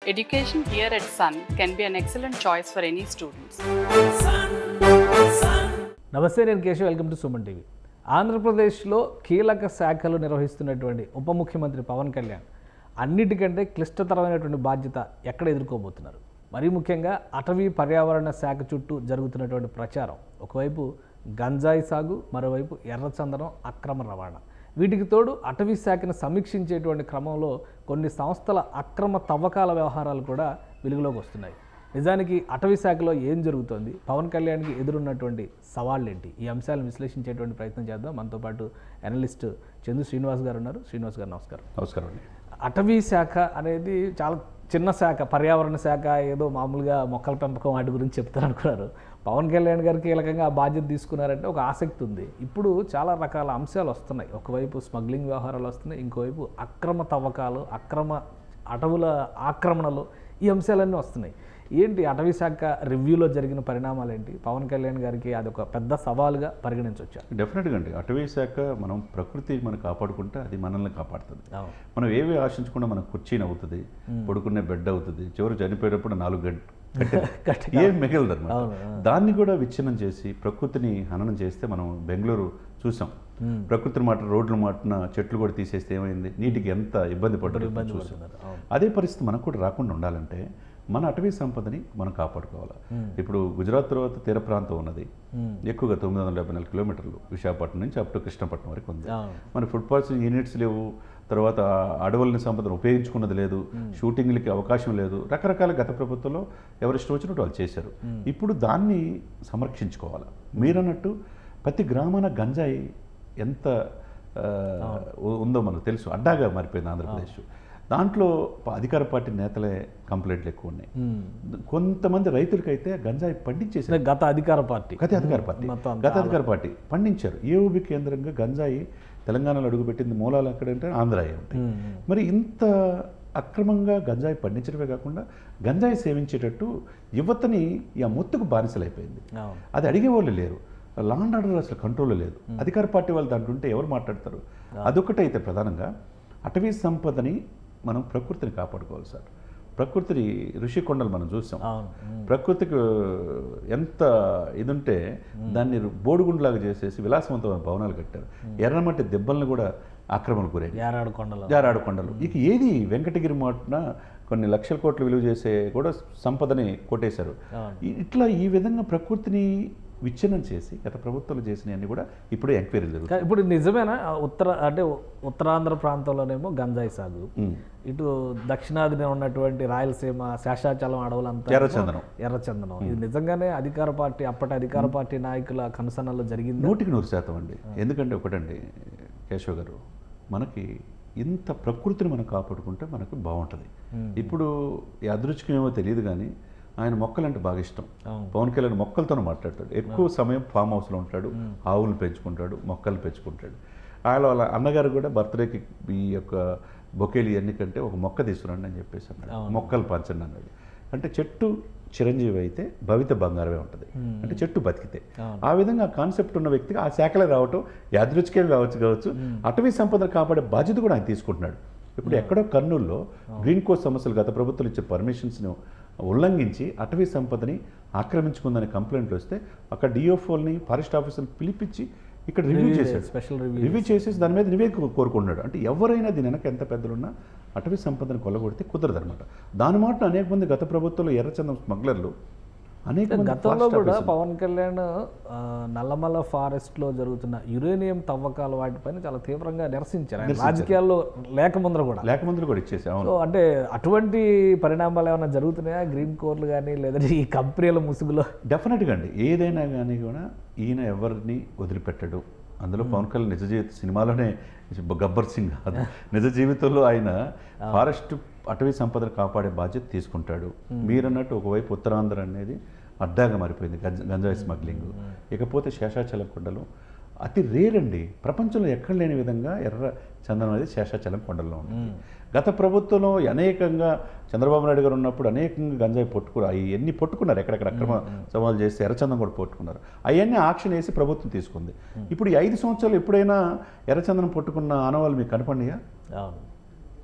Education here at Sun can be an excellent choice for any students. నమస్తే నేను Keshav welcome to Suman TV ఆంధ్రప్రదేశ్లో కీలక శాఖలు నిర్వహిస్తున్నటువంటి ఉప ముఖ్యమంత్రి పవన్ కళ్యాణ్ అన్నిటికంటే క్లిష్టతరమైనటువంటి బాధ్యత ఎక్కడ ఎదుర్కోబోతున్నారు మరీ ముఖ్యంగా అటవీ పర్యావరణ శాఖ చుట్టూ జరుగుతున్నటువంటి ప్రచారం ఒకవైపు గంజాయి సాగు మరోవైపు ఎర్రచందనం అక్రమ రవాణా వీటికి తోడు అటవీ శాఖను సమీక్షించేటువంటి క్రమంలో కొన్ని సంస్థల అక్రమ తవ్వకాల వ్యవహారాలు కూడా వెలుగులోకి వస్తున్నాయి నిజానికి అటవీ శాఖలో ఏం జరుగుతోంది పవన్ కళ్యాణ్కి ఎదురున్నటువంటి సవాళ్ళు ఏంటి ఈ అంశాలను విశ్లేషించేటువంటి ప్రయత్నం చేద్దాం మనతో పాటు అనలిస్ట్ చందు శ్రీనివాస్ గారు ఉన్నారు శ్రీనివాస్ గారు నమస్కారం నమస్కారం అండి అటవీ శాఖ అనేది చాలా చిన్న శాఖ పర్యావరణ శాఖ ఏదో మామూలుగా మొక్కల పెంపకం వాటి గురించి చెప్తారు అనుకున్నారు పవన్ కళ్యాణ్ గారు కీలకంగా ఆ బాధ్యత తీసుకున్నారంటే ఒక ఆసక్తి ఉంది ఇప్పుడు చాలా రకాల అంశాలు వస్తున్నాయి ఒకవైపు స్మగ్లింగ్ వ్యవహారాలు వస్తున్నాయి ఇంకోవైపు అక్రమ తవ్వకాలు అక్రమ అటవుల ఆక్రమణలు ఈ అంశాలన్నీ వస్తున్నాయి ఏంటి అటవీ శాఖ రివ్యూలో జరిగిన పరిణామాలు ఏంటి పవన్ కళ్యాణ్ గారికి అది ఒక పెద్ద సవాలుగా పరిగణించవచ్చు డెఫినెట్గా అండి అటవీ శాఖ మనం ప్రకృతి మనం కాపాడుకుంటే అది మనల్ని కాపాడుతుంది అవును మనం ఏవి ఆశించకుండా మన కుర్చీని అవుతుంది పడుకునే బెడ్ అవుతుంది చివరి చనిపోయేటప్పుడు నాలుగు గడ్ కరెక్ట్. ఏం మిగలదు అనమాట అవును, దాన్ని కూడా విచ్ఛిన్నం చేసి ప్రకృతిని హననం చేస్తే మనం బెంగళూరు చూసాం ప్రకృతిని మాట రోడ్ల మాటన చెట్లు కూడా తీసేస్తే ఏమైంది నీటికి ఎంత ఇబ్బంది పడ్డారు చూసాం పడుతున్నారు. అవును అదే పరిస్థితి మనకు కూడా రాకుండా ఉండాలంటే మన అటవీ సంపదని మనం కాపాడుకోవాలి ఇప్పుడు గుజరాత్ తర్వాత తీర ప్రాంతం ఉన్నది ఎక్కువగా తొమ్మిది వందల డెబ్బై నాలుగు కిలోమీటర్లు విశాఖపట్నం నుంచి అప్ టు కృష్ణపట్నం వరకు ఉంది అవును మన ఫుడ్ పాల్సింగ్ యూనిట్స్ లేవు తర్వాత అడవులని సంపదను ఉపయోగించుకున్నది లేదు షూటింగ్లకి అవకాశం లేదు రకరకాల గత ప్రభుత్వంలో ఎవరు ఇష్టం వచ్చినట్టు వాళ్ళు చేశారు ఇప్పుడు దాన్ని సంరక్షించుకోవాలి మీరన్నట్టు ప్రతి గ్రామాన గంజాయి ఎంత ఆ, ఉందో మనకు తెలుసు అడ్డాగా మారిపోయింది ఆంధ్రప్రదేశ్ దాంట్లో ప- అధికార పార్టీ నేతలే కంప్లైంట్లు ఎక్కువ ఉన్నాయి కొంతమంది రైతులకైతే గంజాయి పండించేసారు అంటే గత అధికార పార్టీ గత అధికార పార్టీ మొత్తం అంతా గత అధికార పార్టీ పండించారు ఏఓబి కేంద్రంగా గంజాయి తెలంగాణలో అడుగుపెట్టింది మూలాలు ఎక్కడంటే ఆంధ్రాయే ఉంటాయి మరి ఇంత అక్రమంగా గంజాయి పండించడమే కాకుండా గంజాయి సేవించేటట్టు యువతని ఈ ఆ మొత్తుకు బానిసలైపోయింది అవును అది అడిగేవాళ్ళు లేరు లాండ్ ఆర్డర్ అసలు కంట్రోల్ లేదు అధికార పార్టీ వాళ్ళు దాంట్లో ఉంటే ఎవరు మాట్లాడతారు అదొకటైతే ప్రధానంగా అటవీ సంపదని మనం ప్రకృతిని కాపాడుకోవాలి సార్ ప్రకృతిని ఋషికొండలు మనం చూసాం అవును ప్రకృతికి ఎంత ఇదుంటే దాన్ని బోడిగుండులాగా చేసేసి విలాసవంతమైన భవనాలు కట్టారు ఎర్రమట్టి దెబ్బలను కూడా ఆక్రమణకు గురైంది యారాడు కొండలు జారాడు కొండలు ఇక ఏది వెంకటగిరి మాటన కొన్ని లక్షల కోట్లు విలువ చేసే కూడా సంపదని కొట్టేశారు అవును. ఈ- ఇట్లా ఈ విధంగా ప్రకృతిని విచ్ఛిన్నం చేసి గత ప్రభుత్వాలు చేసినవన్నీ కూడా ఇప్పుడు ఎంక్వైరీలు జరుగుతాయి కా- ఇప్పుడు నిజమేనా ఆ ఉత్తర అంటే ఉత్తరాంధ్ర ప్రాంతంలోనేమో గంజాయి సాగు ఇటు దక్షిణాదిన ఉన్నటువంటి రాయలసీమ శేషాచలం అడవులంతా ఎర్రచందనం. ఎర్రచందనం ఇది నిజంగానే అధికార పార్టీ అప్పటి అధికార పార్టీ నాయకుల కనుసన్నలో జరిగింది నూటికి నూరు శాతం అండి ఎందుకంటే ఒకటండి కేశవ్ గారు మనకి ఇంత ప్రకృతిని మనం కాపాడుకుంటే మనకు బాగుంటుంది ఇప్పుడు ఈ అదృష్టం ఏమో తెలియదు కానీ ఆయన మొక్కలంటే బాగా ఇష్టం అవును. పవన్ కళ్యాణ్ మొక్కలతోనే మాట్లాడతాడు ఎక్కువ సమయం ఫామ్ హౌస్లో ఉంటాడు ఆవులు పెంచుకుంటాడు మొక్కలు పెంచుకుంటాడు ఆయన వాళ్ళ అన్నగారు కూడా బర్త్డేకి ఈ యొక్క బొకేలు ఇవన్నీ కంటే ఒక మొక్క తీసుకురండి అని చెప్పేసి అన్నాడు మొక్కలు పంచండి అన్నాడు అంటే చెట్టు చిరంజీవి అయితే భవిత బంగారమే ఉంటుంది అంటే చెట్టు బతికితే ఆ విధంగా కాన్సెప్ట్ ఉన్న వ్యక్తికి ఆ శాఖలో రావటం యాదృచ్ఛికం కావచ్చు కావచ్చు అటవీ సంపదను కాపాడే బాధ్యత కూడా ఆయన తీసుకుంటున్నాడు ఇప్పుడు ఎక్కడో కర్నూలులో గ్రీన్ కోర్స్ సమస్యలు గత ప్రభుత్వం ఇచ్చే పర్మిషన్స్ను ఉల్లంఘించి అటవీ సంపదని ఆక్రమించుకుందనే కంప్లైంట్లు వస్తే అక్కడ డిఓఫోల్ని ఫారెస్ట్ ఆఫీసర్ని పిలిపించి ఇక్కడ రివ్యూ చేశాడు స్పెషల్ రివ్యూ రివ్యూ చేసేసి దాని మీద నివేదిక కోరుకున్నాడు అంటే ఎవరైనా దీని వెనక ఎంత పెద్దలున్నా అటవీ సంపదను కొల్లగొడితే కుదరదు అనమాట దాని మాట అనేక మంది గత ప్రభుత్వంలో ఎర్రచందం స్మగ్లర్లు అనేక మంది గతంలో forest కూడా officers- పవన్ కళ్యాణ్ ఆ, నల్లమల ఫారెస్ట్ లో జరుగుతున్న యురేనియం తవ్వకాల వాటిపైన చాలా తీవ్రంగా నిరసించారు ఆయన రాజకీయాల్లో లేక ముందర కూడా లేక మందులు కూడా ఇచ్చేసి అవును సో అంటే అటువంటి పరిణామాలు ఏమైనా జరుగుతున్నాయా గ్రీన్ కోర్లు కానీ లేదంటే ఈ కంపెనీల ముసుగులో డెఫినెట్గా అండి ఏదైనా కానీ కూడా ఈయన ఎవరిని వదిలిపెట్టడు అందులో పవన్ కళ్యాణ్ నిజ జీవిత సినిమాలోనే గబ్బర్ సింగ్ కాదు నిజ జీవితంలో ఆయన ఫారెస్ట్ అటవీ సంపదను కాపాడే బాధ్యత తీసుకుంటాడు మీరన్నట్టు ఒకవైపు ఉత్తరాంధ్ర అనేది అడ్డాగా మారిపోయింది గంజ గంజాయి స్మగ్లింగ్ ఇకపోతే శేషాచలం కొండలు అతి రేర్ అండి ప్రపంచంలో ఎక్కడ లేని విధంగా ఎర్ర చందనం అనేది శేషాచలం కొండల్లో ఉంటుంది గత ప్రభుత్వంలో అనేకంగా చంద్రబాబు నాయుడు గారు ఉన్నప్పుడు అనేకంగా గంజాయి పట్టుకున్నారు అవి ఎన్ని పట్టుకున్నారు ఎక్కడెక్కడ అక్రమ సవాలు చేసి ఎర్రచందనం కూడా పట్టుకున్నారు అవన్నీ ఆక్షన్ వేసి ప్రభుత్వం తీసుకుంది ఇప్పుడు ఈ ఐదు సంవత్సరాలు ఎప్పుడైనా ఎర్రచందనం పట్టుకున్న ఆనవాళ్ళు మీకు కనపడినాయా అవును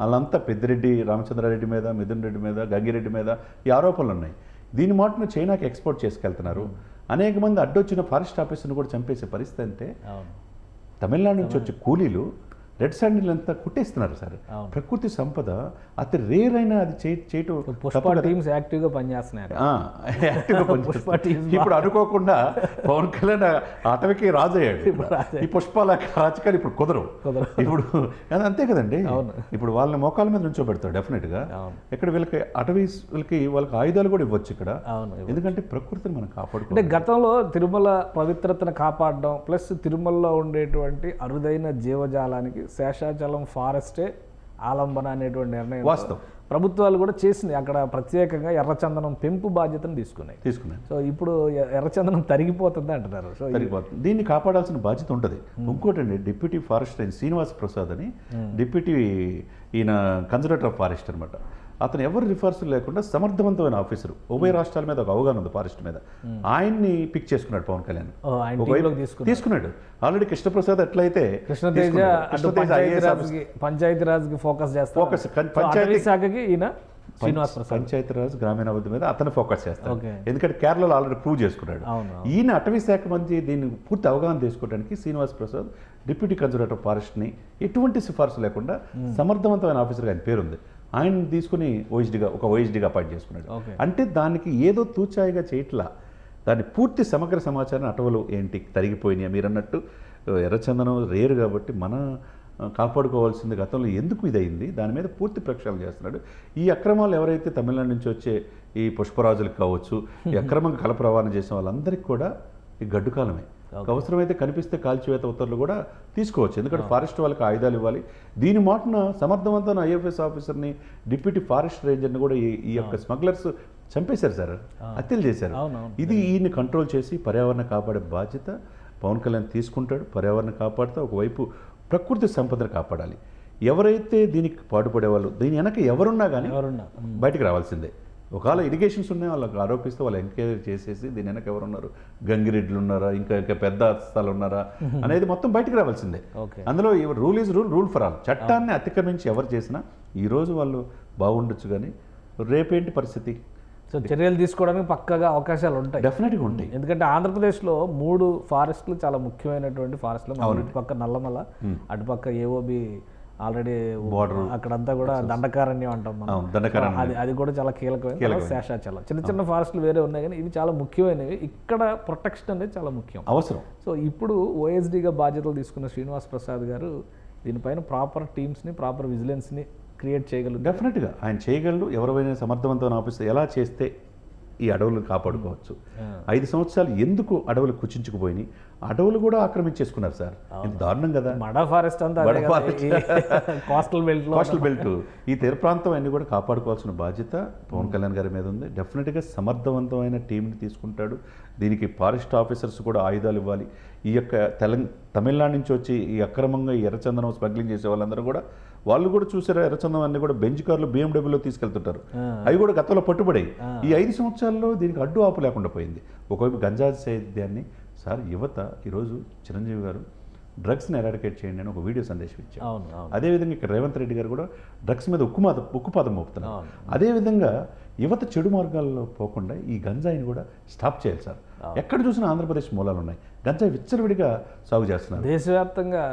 వాళ్ళంతా పెద్దిరెడ్డి రామచంద్రారెడ్డి మీద మిథున్ రెడ్డి మీద గంగిరెడ్డి మీద ఈ ఆరోపణలు ఉన్నాయి దీని మాటను చైనాకి ఎక్స్పోర్ట్ చేసుకెళ్తున్నారు అనేక మంది అడ్డొచ్చిన ఫారెస్ట్ ఆఫీసర్ని కూడా చంపేసే పరిస్థితి అంటే అవును తమిళనాడు నుంచి వచ్చే కూలీలు రెడ్ శాండిల్ అంతా కుట్టేస్తున్నారు సార్ అవును. ప్రకృతి సంపద అతి రేర్ అయినా అది చే చేయటం పుష్ప తప్పు కదా. టీమ్స్ యాక్టివ్గా పనిచేస్తున్నారు ఆ, యాక్టివ్గా పుష్ప పనిచేస్తున్నారు. teams ఇప్పుడు అనుకోకుండా పవన్ కళ్యాణ్ ఆ అటవికి రాజు అయ్యాడు ఇప్పుడు రాజు ఈ పుష్పాల రాజకీయాలు ఇప్పుడు కుదరవు కుదరవు. ఇప్పుడు అది అంతే కదండి అవును. ఇప్పుడు వాళ్ళని మోకాల మీద నుంచోబెడతాడు డెఫినెట్ గా అవును. ఇక్కడ వీళ్ళకి అటవీ వాళ్ళకి వాళ్ళకి ఆయుధాలు కూడా ఇవ్వచ్చు ఇక్కడ అవును ఎందుకంటే ప్రకృతిని మనం అంటే కాపాడుకోవాలి గతంలో తిరుమల పవిత్రతను కాపాడడం ప్లస్ తిరుమలలో ఉండేటువంటి అరుదైన జీవజాలానికి శేషాచలం ఫారెస్టే ఆలంబన అనేటువంటి నిర్ణయం వాస్తవం. ప్రభుత్వాలు కూడా చేసినాయి అక్కడ ప్రత్యేకంగా ఎర్రచందనం పెంపు బాధ్యతను తీసుకున్నాయి తీసుకున్నాను సో ఇప్పుడు ఎ- ఎర్రచందనం తరిగిపోతుంది అంటున్నారు సో ఈ- సరిపోతుంది దీన్ని కాపాడాల్సిన బాధ్యత ఉంటుంది ఇంకోటండి డిప్యూటీ ఫారెస్ట్ అయిన శ్రీనివాస్ ప్రసాద్ అని డిప్యూటీ ఈయన కన్జర్వేటర్ ఆఫ్ ఫారెస్ట్ అనమాట అతను ఎవరు రిఫర్స్ లేకుండా సమర్థవంతమైన ఆఫీసర్ ఉభయ రాష్ట్రాల మీద ఒక అవగాహన ఉంది ఫారెస్ట్ మీద ఆయన్ని పిక్ చేసుకున్నాడు పవన్ కళ్యాణ్ ఓ, ఆయన ఒకవైపు టీంలోకి తీసుకున్నారు. తీసుకున్నాడు ఆల్రెడీ కృష్ణప్రసాద్ ఎట్లయితే కృష్ణతేజ తీసుకున్నాడు. అటు కృష్ణతేజ పంచాయతీ IAS రాజ్కి పంచాయతీ రాజ్కి ఫోకస్ చేస్తారు Focus, కన్- సో అటవీ పంచాయతీ- శాఖకి ఈయన శ్రీనివాస్ ప్రసాద్ పంచాయతీరాజ్ గ్రామీణాభివృద్ధి మీద అతను ఫోకస్ చేస్తాడు Okay. ఎందుకంటే కేరళలో ఆల్రెడీ ప్రూవ్ చేసుకున్నాడు అవును, ఈయన అటవీ శాఖ మంత్రి దీన్ని పూర్తి అవగాహన తీసుకోవడానికి Srinivas Prasad deputy conservator of ఫారెస్ట్ని ఎటువంటి సిఫార్సు లేకుండా సమర్థవంతమైన ఆఫీసర్గా ఆయన పేరుంది ఆయన తీసుకుని ఓఎస్డిగా ఒక ఓఎస్డిగా అపాయింట్ చేసుకున్నాడు Okay. అంటే దానికి ఏదో తూచాయిగా చేయట్లా దాని పూర్తి సమగ్ర సమాచారం అటవలు ఏంటి తరిగిపోయినాయి మీరు అన్నట్టు ఎర్రచందనం రేరు కాబట్టి మన ఆ, కాపాడుకోవాల్సింది గతంలో ఎందుకు ఇదయింది దాని మీద పూర్తి ప్రక్షాళన చేస్తున్నాడు ఈ అక్రమాలు ఎవరైతే తమిళనాడు నుంచి వచ్చే ఈ పుష్పరాజులకు కావచ్చు ఈ అక్రమంగా కలప రవాణా చేసిన వాళ్ళందరికీ కూడా ఈ గడ్డు కాలమే అవసరమైతే కనిపిస్తే కాల్చివేత ఉత్తర్వులు కూడా తీసుకోవచ్చు ఎందుకంటే ఫారెస్ట్ వాళ్ళకి ఆయుధాలు ఇవ్వాలి దీని మాటన సమర్థవంతమైన ఐఎఫ్ఎస్ ఆఫీసర్ని డిప్యూటీ ఫారెస్ట్ రేంజర్ని కూడా ఈ ఈ యొక్క స్మగ్లర్స్ చంపేశారు సార్ హత్యలు చేశారు అవునవును. ఇది ఈయన్ని కంట్రోల్ చేసి పర్యావరణ కాపాడే బాధ్యత పవన్ కళ్యాణ్ తీసుకుంటాడు పర్యావరణ కాపాడుతూ ఒకవైపు ప్రకృతి సంపదను కాపాడాలి ఎవరైతే దీనికి పాటుపడేవాళ్ళు దీని వెనక ఎవరున్నా కానీ ఎవరున్నా బయటికి రావాల్సిందే ఒకవేళ ఇరిగేషన్స్ ఉన్నాయి వాళ్ళకి ఆరోపిస్తే వాళ్ళు ఎంక్వైరీ చేసేసి దీని వెనక ఎవరున్నారు గంగిరెడ్లు ఉన్నారా ఇంకా ఇంకా పెద్ద స్థలాలు ఉన్నారా అనేది మొత్తం బయటికి రావాల్సిందే ఓకే అందులో rule is rule rule for all చట్టాన్ని అతిక్రమించి ఎవరు చేసినా ఈ రోజు వాళ్ళు బాగుండొచ్చు కానీ రేపేంటి పరిస్థితి సో చర్యలు తీసుకోవడానికి పక్కగా అవకాశాలు ఉంటాయి డెఫినెట్గా ఉంటాయి ఎందుకంటే ఆంధ్రప్రదేశ్లో మూడు ఫారెస్ట్లు చాలా ముఖ్యమైనటువంటి ఫారెస్ట్లు ఇటు పక్క నల్లమల అటుపక్క ఏఓబి ఆల్రెడీ Border. అక్కడంతా కూడా దండకారణ్యం అంటాం మనం అవును, దండకారణ్యం. అది అది కూడా చాలా కీలకమైన తర్వాత శేషాచలం చిన్న చిన్న ఫారెస్ట్లు వేరే ఉన్నాయి కానీ ఇవి చాలా ముఖ్యమైనవి ఇక్కడ ప్రొటెక్షన్ అనేది చాలా ముఖ్యం అవసరం సో ఇప్పుడు ఓఎస్డీగా బాధ్యతలు తీసుకున్న శ్రీనివాస్ ప్రసాద్ గారు దీనిపైన ప్రాపర్ టీమ్స్ని ప్రాపర్ విజిలెన్స్ని క్రియేట్ చేయగలుగుతారు డెఫినెట్గా ఆయన చేయగలరు ఎవరైనా సమర్థవంతమైన ఆఫీసర్ ఎలా చేస్తే ఈ అడవులను కాపాడుకోవచ్చు ఐదు సంవత్సరాలు ఎందుకు అడవులు కుచించుకుపోయినాయి అడవులు కూడా ఆక్రమించేసుకున్నారు సార్ ఇది దారుణం కదా మడా ఫారెస్ట్ అంతా మడ forest. కోస్టల్ బెల్ట్ లో కోస్టల్ బెల్ట్ ఈ తీర ప్రాంతం అన్ని కూడా కాపాడుకోవాల్సిన బాధ్యత పవన్ కళ్యాణ్ గారి మీద ఉంది డెఫినెట్గా సమర్థవంతమైన టీంని తీసుకుంటాడు దీనికి ఫారెస్ట్ ఆఫీసర్స్ కూడా ఆయుధాలు ఇవ్వాలి ఈ యొక్క తెలంగ తమిళనాడు నుంచి వచ్చి ఈ అక్రమంగా ఈ ఎర్రచందనం స్మగ్లింగ్ చేసే వాళ్ళందరూ కూడా వాళ్ళు కూడా చూసారా ఎర్రచందనం అన్ని కూడా బెంచ్ కార్లు BMW లో తీసుకెళ్తుంటారు అవి కూడా గతంలో పట్టుబడాయి ఈ ఐదు సంవత్సరాల్లో దీనికి అడ్డు ఆపు లేకుండా పోయింది ఒకవైపు గంజా సేద్యాన్ని సార్ యువత ఈరోజు చిరంజీవి గారు డ్రగ్స్ని ఎరాడికేట్ చేయండి అని ఒక వీడియో సందేశం ఇచ్చారు అవును అవును అదేవిధంగా ఇక్కడ రేవంత్ రెడ్డి గారు కూడా డ్రగ్స్ మీద ఉక్కుమాద ఉక్కుపాదం మోపుతున్నారు అదేవిధంగా యువత చెడు మార్గాల్లో పోకుండా ఈ గంజాయిని కూడా స్టాప్ చేయాలి సార్ ఎక్కడ చూసినా ఆంధ్రప్రదేశ్ మూలాలు ఉన్నాయి గంజాయి విచ్చలవిడిగా సాగు చేస్తున్నారు దేశవ్యాప్తంగా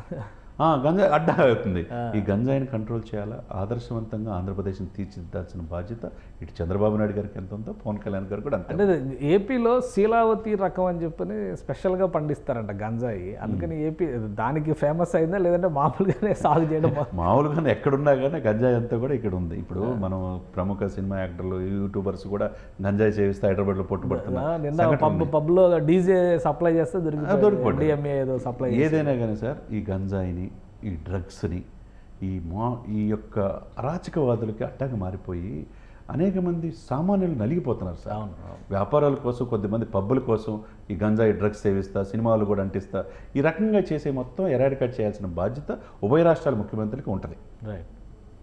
ఆ, గంజాయి అడ్డా అవుతుంది ఈ గంజాయిని కంట్రోల్ చేయాలా ఆదర్శవంతంగా ఆంధ్రప్రదేశ్ని తీర్చిదిద్దాల్సిన బాధ్యత ఇటు చంద్రబాబు నాయుడు గారికి ఎంత ఉందో పవన్ కళ్యాణ్ గారు కూడా అంతే అంటే ఏపీలో శీలావతి రకం అని చెప్పని స్పెషల్గా పండిస్తారంట గంజాయి అందుకని ఏపీ దానికి ఫేమస్ అయిందా లేదంటే మామూలుగానే సాగు చేయడం మామూలుగానే ఎక్కడున్నా కానీ గంజాయి అంతా కూడా ఇక్కడ ఉంది ఇప్పుడు మనం ప్రముఖ సినిమా యాక్టర్లు యూట్యూబర్స్ కూడా గంజాయి సేవిస్తే హైదరాబాద్లో ఆ, పట్టుబడుతున్నారు నిన్న పబ్ పబ్లో డీజే సప్లై చేస్తే దొరికింది దొరికిపోయింది. డిఎంఏ ఏదో సప్లై ఏదైనా కానీ సార్ ఈ గంజాయిని ఈ డ్రగ్స్ని ఈ మా ఈ యొక్క అరాచకవాదులకి అడ్డంగా మారిపోయి అనేక మంది సామాన్యులు నలిగిపోతున్నారు సార్ అవును, అవును. వ్యాపారాల కోసం కొద్దిమంది పబ్బుల కోసం ఈ గంజాయి డ్రగ్స్ సేవిస్తా సినిమాలు కూడా అంటిస్తా ఈ రకంగా చేసే మొత్తం ఎరాడికట్ చేయాల్సిన బాధ్యత ఉభయ రాష్ట్రాల ముఖ్యమంత్రికి ఉంటుంది రైట్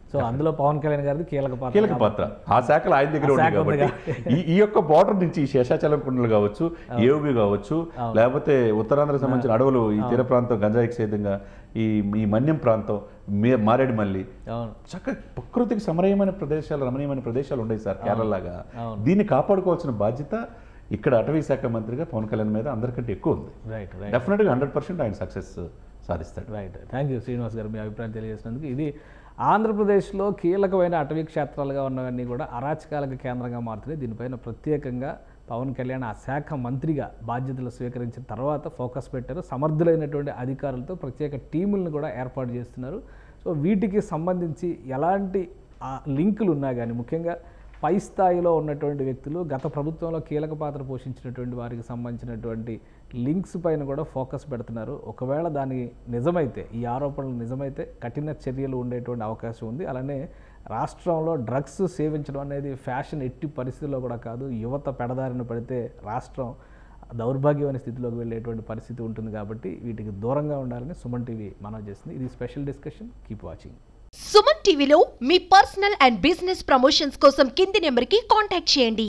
సో అందులో పవన్ కళ్యాణ్ గారిది కీలక పాత్ర కీలక పాత్ర ఆ శాఖలు ఆయన దగ్గర ఆ ఉన్నాయి శాఖ ఉంది కాబట్టి ఈ ఈ యొక్క బార్డర్ నుంచి ఈ శేషాచలం కుండలు కావచ్చు ఏఓబి కావచ్చు లేకపోతే ఉత్తరాంధ్రకు సంబంధించిన అడవులు ఈ తీర ప్రాంతం గంజాయికి సేదంగా ఈ ఈ మన్యం ప్రాంతం మే- మారేడుమల్లి అవును చక్క ప్రకృతికి సమరయమైన ప్రదేశాలు రమణీయమైన ప్రదేశాలు ఉన్నాయి సార్ కేరళలాగా అవును. దీన్ని కాపాడుకోవాల్సిన బాధ్యత ఇక్కడ అటవీ శాఖ మంత్రిగా పవన్ కళ్యాణ్ మీద అందరికంటే ఎక్కువ ఉంది రైట్ రైట్ డెఫినెట్గా హండ్రెడ్ పర్సెంట్ ఆయన సక్సెస్ సాధిస్తాడు రైట్ థ్యాంక్ యూ శ్రీనివాస్ గారు మీ అభిప్రాయం తెలియజేసినందుకు ఇది ఆంధ్రప్రదేశ్లో కీలకమైన అటవీ క్షేత్రాలుగా ఉన్నవన్నీ కూడా అరాచకాలకు కేంద్రంగా మారుతున్నాయి దీనిపైన ప్రత్యేకంగా పవన్ కళ్యాణ్ ఆ శాఖ మంత్రిగా బాధ్యతలు స్వీకరించిన తర్వాత ఫోకస్ పెట్టారు సమర్థులైనటువంటి అధికారులతో ప్రత్యేక టీములను కూడా ఏర్పాటు చేస్తున్నారు సో వీటికి సంబంధించి ఎలాంటి ఆ లింకులు ఉన్నా కానీ ముఖ్యంగా పై స్థాయిలో ఉన్నటువంటి వ్యక్తులు గత ప్రభుత్వంలో కీలక పాత్ర పోషించినటువంటి వారికి సంబంధించినటువంటి లింక్స్ పైన కూడా ఫోకస్ పెడుతున్నారు ఒకవేళ దాని నిజమైతే ఈ ఆరోపణలు నిజమైతే కఠిన చర్యలు ఉండేటువంటి అవకాశం ఉంది అలానే రాష్ట్రంలో డ్రగ్స్ సేవించడం అనేది ఫ్యాషన్ ఎట్టి పరిస్థితుల్లో కూడా కాదు యువత పెడదారిన పడితే రాష్ట్రం దౌర్భాగ్యమైన స్థితిలోకి వెళ్ళేటువంటి పరిస్థితి ఉంటుంది కాబట్టి వీటికి దూరంగా ఉండాలని సుమన్ టీవీ మనం చేసింది ఇది special discussion keep watching Suman టీవీలో మీ పర్సనల్ అండ్ బిజినెస్ ప్రమోషన్స్ కోసం కింది నెంబర్కి కాంటాక్ట్ చేయండి